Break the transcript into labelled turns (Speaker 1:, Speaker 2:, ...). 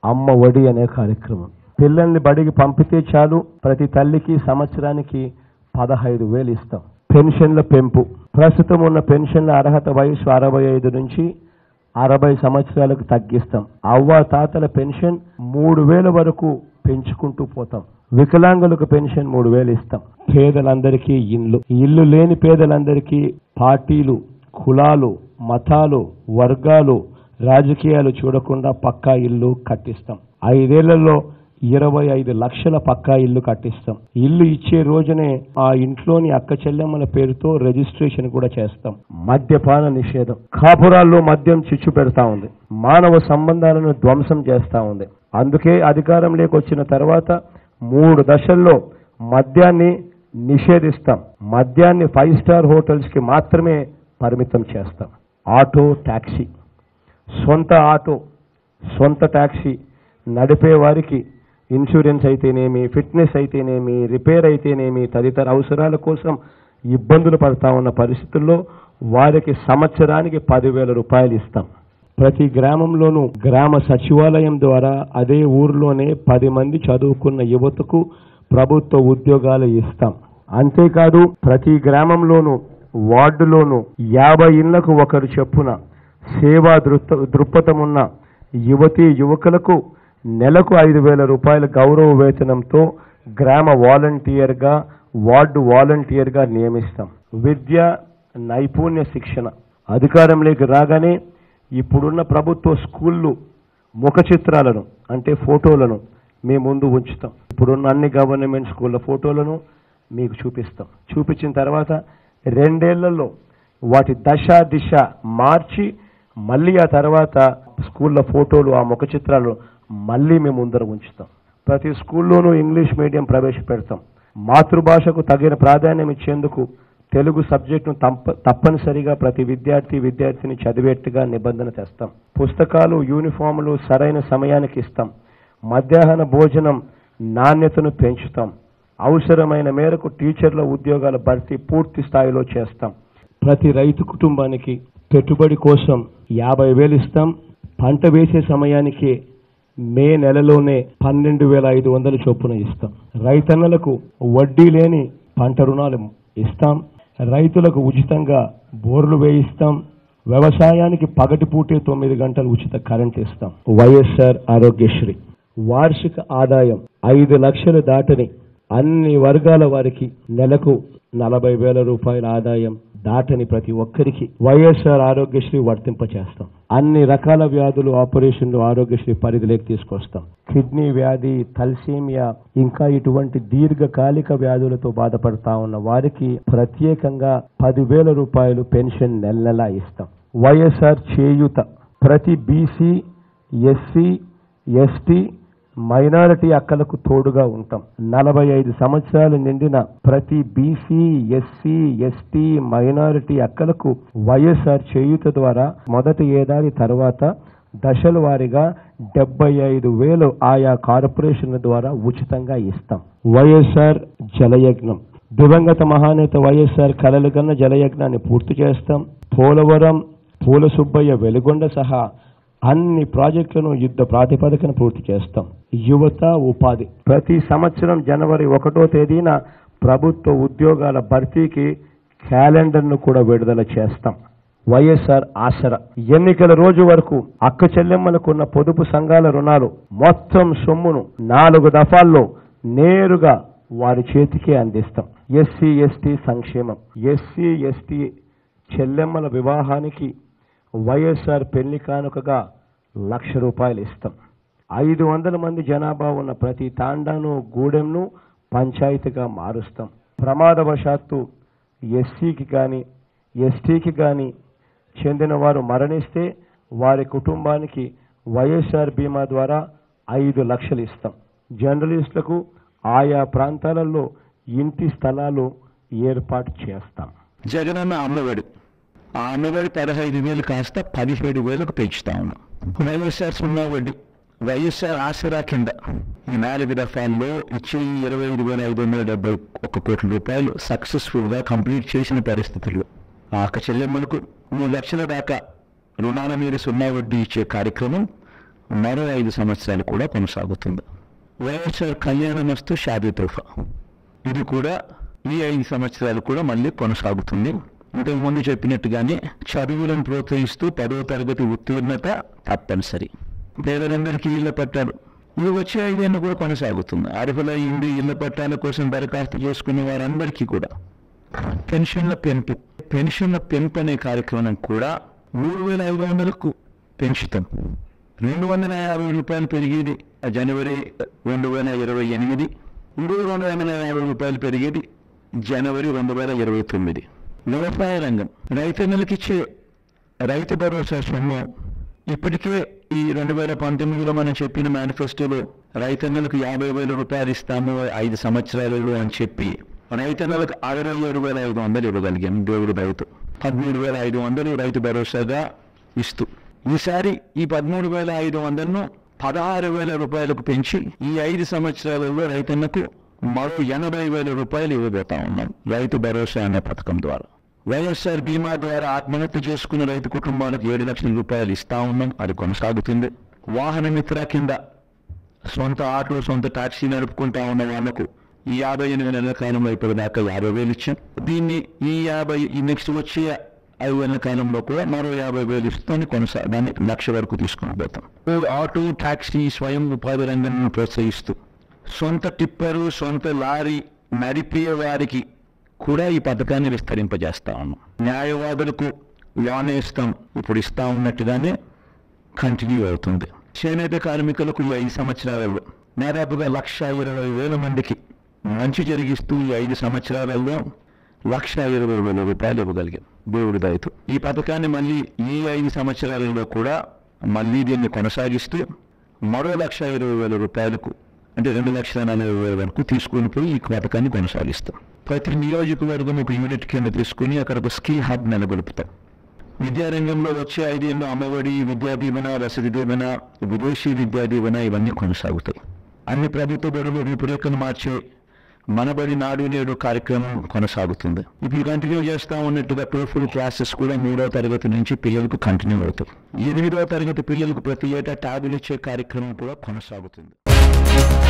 Speaker 1: అమ్మ ఒడి అనే కార్యక్రమం పిల్లల్ని బడికి పంపితే చాలు ప్రతి తల్లికి సంవత్సరానికి పదహైదు వేలు ఇస్తాం పెన్షన్ల పెంపు ప్రస్తుతం ఉన్న పెన్షన్ల అర్హత వయసు అరవై ఐదు నుంచి అరవై సంవత్సరాలకు తగ్గిస్తాం అవ్వ తాతల పెన్షన్ మూడు వేల వరకు పెంచుకుంటూ పోతాం వికలాంగులకు పెన్షన్ మూడు వేలు ఇస్తాం పేదలందరికీ ఇల్లు ఇల్లు లేని పేదలందరికీ పార్టీలు కులాలు మతాలు వర్గాలు రాజకీయాలు చూడకుండా పక్కా ఇల్లు కట్టిస్తాం ఐదేళ్లలో ఇరవై ఐదు లక్షల పక్కా ఇల్లు కట్టిస్తాం ఇల్లు ఇచ్చే రోజునే ఆ ఇంట్లోని అక్క చెల్లెమ్మల పేరుతో రిజిస్ట్రేషన్ కూడా చేస్తాం మద్యపాన నిషేధం కాపురాల్లో మద్యం చిచ్చు పెడతా ఉంది మానవ సంబంధాలను ధ్వంసం చేస్తా ఉంది అందుకే అధికారంలోకి వచ్చిన తర్వాత మూడు దశల్లో మద్యాన్ని నిషేధిస్తాం మద్యాన్ని ఫైవ్ స్టార్ హోటల్స్ కి మాత్రమే పరిమితం చేస్తాం ఆటో టాక్సీ సొంత ఆటో సొంత టాక్సీ నడిపే వారికి ఇన్సూరెన్స్ అయితేనేమి ఫిట్నెస్ అయితేనేమి రిపేర్ అయితేనేమి తదితర అవసరాల కోసం ఇబ్బందులు పడతా ఉన్న పరిస్థితుల్లో వారికి సంవత్సరానికి పదివేల రూపాయలు ఇస్తాం ప్రతి గ్రామంలోనూ గ్రామ సచివాలయం ద్వారా అదే ఊర్లోనే పది మంది చదువుకున్న యువతకు ప్రభుత్వ ఉద్యోగాలు ఇస్తాం అంతేకాదు ప్రతి గ్రామంలోనూ వార్డులోనూ యాభై ఇళ్లకు ఒకరు చెప్పున సేవా దృక్ప దృక్పథమున్న యువతీ యువకులకు నెలకు ఐదు వేల రూపాయల గౌరవ వేతనంతో గ్రామ వాలంటీర్గా వార్డు వాలంటీర్గా నియమిస్తాం విద్య నైపుణ్య శిక్షణ అధికారంలోకి రాగానే ఇప్పుడున్న ప్రభుత్వ స్కూళ్ళు ముఖ చిత్రాలను అంటే ఫోటోలను మీ ముందు ఉంచుతాం ఇప్పుడున్న అన్ని గవర్నమెంట్ స్కూళ్ళ ఫోటోలను మీకు చూపిస్తాం చూపించిన తర్వాత రెండేళ్లలో వాటి దశ దిశ మార్చి మళ్ళీ ఆ తర్వాత స్కూళ్ళ ఫోటోలు ఆ ముఖ చిత్రాలు మళ్ళీ మేము ముందర ఉంచుతాం ప్రతి స్కూల్లోనూ ఇంగ్లీష్ మీడియం ప్రవేశపెడతాం మాతృభాషకు తగిన ప్రాధాన్యం ఇచ్చేందుకు తెలుగు సబ్జెక్టును తప్ప తప్పనిసరిగా ప్రతి విద్యార్థి విద్యార్థిని చదివేట్టుగా నిబంధన తెస్తాం పుస్తకాలు యూనిఫాములు సరైన సమయానికి ఇస్తాం మధ్యాహ్న భోజనం నాణ్యతను పెంచుతాం అవసరమైన మేరకు టీచర్ల ఉద్యోగాల భర్తీ పూర్తి స్థాయిలో చేస్తాం ప్రతి రైతు కుటుంబానికి పెట్టుబడి కోసం యాభై వేలు ఇస్తాం పంట వేసే సమయానికి మే నెలలోనే పన్నెండు వేల ఐదు వందల చొప్పున ఇస్తాం రైతన్నలకు వడ్డీ లేని పంట రుణాలు ఇస్తాం రైతులకు ఉచితంగా బోర్లు వేయిస్తాం వ్యవసాయానికి పగటిపూటే తొమ్మిది గంటలు ఉచిత కరెంట్ ఇస్తాం వైఎస్ఆర్ ఆరోగ్యశ్రీ వార్షిక ఆదాయం ఐదు లక్షలు దాటని అన్ని వర్గాల వారికి నెలకు నలభై వేల రూపాయల ఆదాయం దాటని ప్రతి ఒక్కరికి వైఎస్ఆర్ ఆరోగ్యశ్రీ వర్తింపచేస్తాం అన్ని రకాల వ్యాధులు ఆపరేషన్లు ఆరోగ్యశ్రీ పరిధిలోకి తీసుకొస్తాం కిడ్నీ వ్యాధి తల్సీమియా ఇంకా ఇటువంటి దీర్ఘకాలిక వ్యాధులతో బాధపడతా ఉన్న వారికి ప్రత్యేకంగా పదివేల రూపాయలు పెన్షన్ నెల నెలా ఇస్తాం వైఎస్ఆర్ చేయూత ప్రతి బీసీ ఎస్సీ ఎస్టీ మైనారిటీ అక్కలకు తోడుగా ఉంటాం నలభై ఐదు సంవత్సరాలు నిండిన ప్రతి బీసీ ఎస్సీ ఎస్టీ మైనారిటీ అక్కలకు వైఎస్ఆర్ చేయూత ద్వారా మొదటి ఏడాది తర్వాత దశల వారీగా డెబ్బై ఐదు వేలు ఆయా కార్పొరేషన్ల ద్వారా ఉచితంగా ఇస్తాం వైఎస్ఆర్ జలయజ్ఞం దివంగత మహానేత వైఎస్ఆర్ కలలుగన్న జలయజ్ఞాన్ని పూర్తి చేస్తాం పోలవరం పూల సుబ్బయ్య వెలుగొండ సహా అన్ని ప్రాజెక్టులను యుద్ధ ప్రాతిపదికన పూర్తి చేస్తాం యువత ఉపాధి ప్రతి సంవత్సరం జనవరి ఒకటో తేదీన ప్రభుత్వ ఉద్యోగాల భర్తీకి క్యాలెండర్ను కూడా విడుదల చేస్తాం వైఎస్ఆర్ ఆసరా ఎన్నికల రోజు వరకు అక్క చెల్లెమ్మలకున్న పొదుపు సంఘాల రుణాలు మొత్తం సొమ్మును నాలుగు దఫాల్లో నేరుగా వారి చేతికే అందిస్తాం ఎస్సీ ఎస్టీ సంక్షేమం ఎస్సీ ఎస్టీ చెల్లెమ్మల వివాహానికి వైఎస్ఆర్ పెళ్లి కానుకగా లక్ష రూపాయలు ఇస్తాం ఐదు వందల మంది జనాభా ఉన్న ప్రతి తాండాను గూడెంను పంచాయతీగా మారుస్తాం ప్రమాదవశాత్తు ఎస్సీకి కానీ ఎస్టీకి కానీ చెందిన వారు మరణిస్తే వారి కుటుంబానికి వైఎస్ఆర్ బీమా ద్వారా ఐదు లక్షలు ఇస్తాం జర్నలిస్టులకు ఆయా ప్రాంతాలలో ఇంటి స్థలాలు ఏర్పాటు చేస్తాం
Speaker 2: జగనన్న అమ్మఒడి ఆ అమ్మఒడి పదహైదు వేలు కాస్త పదిహేడు వేలకు పెంచుతా ఉన్నాం వైఎస్ఆర్ సున్నా వడ్డీ వైఎస్ఆర్ ఆసరా కింద ఈ నాలుగు దఫాల్లో ఇచ్చే ఈ ఇరవై ఐదు వేల ఐదు వందల డెబ్బై ఒక్క కోట్ల రూపాయలు సక్సెస్ఫుల్ గా కంప్లీట్ చేసిన పరిస్థితులు ఆ అక్క చెల్లెమ్మలకు మూడు లక్షల దాకా రుణాల మీద సున్నా వడ్డీ ఇచ్చే కార్యక్రమం మరో ఐదు సంవత్సరాలు కూడా కొనసాగుతుంది వైఎస్ఆర్ కళ్యాణమస్తు షాదీ తోఫా ఇది కూడా ఈ ఐదు సంవత్సరాలు కూడా మళ్ళీ కొనసాగుతుంది ఇంతకు ముందు చెప్పినట్టుగానే చదువులను ప్రోత్సహిస్తూ పదవ తరగతి ఉత్తీర్ణత తప్పనిసరి పేదలందరికీ ఇళ్ల పట్టాలు ఇవి వచ్చే ఐదేళ్ళు కూడా కొనసాగుతుంది అర్హుల ఇండి ఇళ్ల పట్టాల కోసం దరఖాస్తు చేసుకున్న వారందరికీ కూడా పెన్షన్ల పెంపు పెన్షన్ల పెంపు అనే కార్యక్రమం కూడా మూడు వేల ఐదు వందలకు పెంచుతాం రెండు వందల యాభై రూపాయలు పెరిగేది ఆ జనవరి రెండు వేల ఇరవై ఎనిమిది మూడు రెండు వందల యాభై రూపాయలు పెరిగేది జనవరి రెండు వేల ఇరవై తొమ్మిది వ్యవసాయ రంగం రైతన్నలకు ఇచ్చే రైతు భరోసా సొమ్ము ఇప్పటికే ఈ రెండు వేల పంతొమ్మిదిలో మనం చెప్పిన మేనిఫెస్టోలో రైతన్నలకు యాభై వేల రూపాయలు ఇస్తాము ఐదు సంవత్సరాలలో అని చెప్పి రైతన్నలకు అరవై ఏడు వేల ఐదు వందలు ఇవ్వగలిగాం దేవుడు రైతు పదమూడు వేల ఐదు వందలు రైతు భరోసాగా ఇస్తూ ఈసారి ఈ పదమూడు వేల ఐదు వందలను పదహారు వేల రూపాయలకు పెంచి ఈ ఐదు సంవత్సరాలలో రైతన్నకు మరో ఎనభై వేల రూపాయలు ఇవ్వబోతా ఉన్నాం రైతు భరోసా అనే పథకం ద్వారా వైఎస్ఆర్ బీమా ద్వారా ఆత్మహత్య చేసుకున్న రైతు కుటుంబాలకు ఏడు లక్షల రూపాయలు ఇస్తా ఉన్నాం అది కొనసాగుతుంది వాహన మిత్ర కింద సొంత ఆటో సొంత టాక్సీ నడుపుకుంటా ఉన్న వాళ్ళకు ఈ యాభై ఎనిమిది నెలల కాలంలో ఇప్పటిదాకా యాభై వేలు ఇచ్చాం దీన్ని ఈ యాభై ఈ నెక్స్ట్ వచ్చే ఐదు నెలల కాలంలో కూడా మరో యాభై వేలు ఇస్తాను కొనసా దాన్ని లక్ష వరకు తీసుకుని పోతాం ఆటో టాక్సీ స్వయం ఉపాధి రంగాన్ని ప్రోత్సహిస్తూ సొంత టిప్పరు సొంత లారీ నడిపే వారికి కూడా ఈ పథకాన్ని విస్తరింపజేస్తా ఉన్నాం న్యాయవాదులకు లోన్ ఇస్తాం ఇప్పుడు ఇస్తా ఉన్నట్టుగానే కంటిన్యూ అవుతుంది చేనేత కార్మికులకు ఈ ఐదు సంవత్సరాలలో దాదాపుగా లక్ష ఇరవై వేల మందికి మంచి జరిగిస్తూ ఈ ఐదు సంవత్సరాలలో లక్ష ఇరవై వేల రూపాయలు ఇవ్వగలిగాం దేవుడి దయతో ఈ పథకాన్ని మళ్ళీ ఈ ఐదు సంవత్సరాలలో కూడా మళ్ళీ దీన్ని కొనసాగిస్తూ మరో లక్ష ఇరవై వేల రూపాయలకు అంటే రెండు లక్షల నలభై వేల వరకు తీసుకుని పోయి ఈ పథకాన్ని కొనసాగిస్తాం ప్రతి నియోజకవర్గం ఇప్పుడు యూనిట్ కింద తీసుకుని అక్కడ ఒక స్కిల్ హబ్ నెలకొల్పుతాం విద్యారంగంలో వచ్చే ఐదేళ్ళు అమ్మఒడి విద్యా దీవెన రసది దీవెన విదేశీ విద్యా దీవెన ఇవన్నీ కొనసాగుతాయి అన్ని ప్రభుత్వ బడులు రూపురేఖలు మార్చే మనబడి నాడు నేడు కార్యక్రమం కొనసాగుతుంది ఇప్పుడు కంటిన్యూ చేస్తా ఉన్నట్టుగా టోఫుల్ క్లాసెస్ కూడా మూడో తరగతి నుంచి పిల్లలకు కంటిన్యూ అవుతాయి ఎనిమిదవ తరగతి పిల్లలకు ప్రతి ఏటా ట్యాబులు ఇచ్చే కార్యక్రమం కూడా కొనసాగుతుంది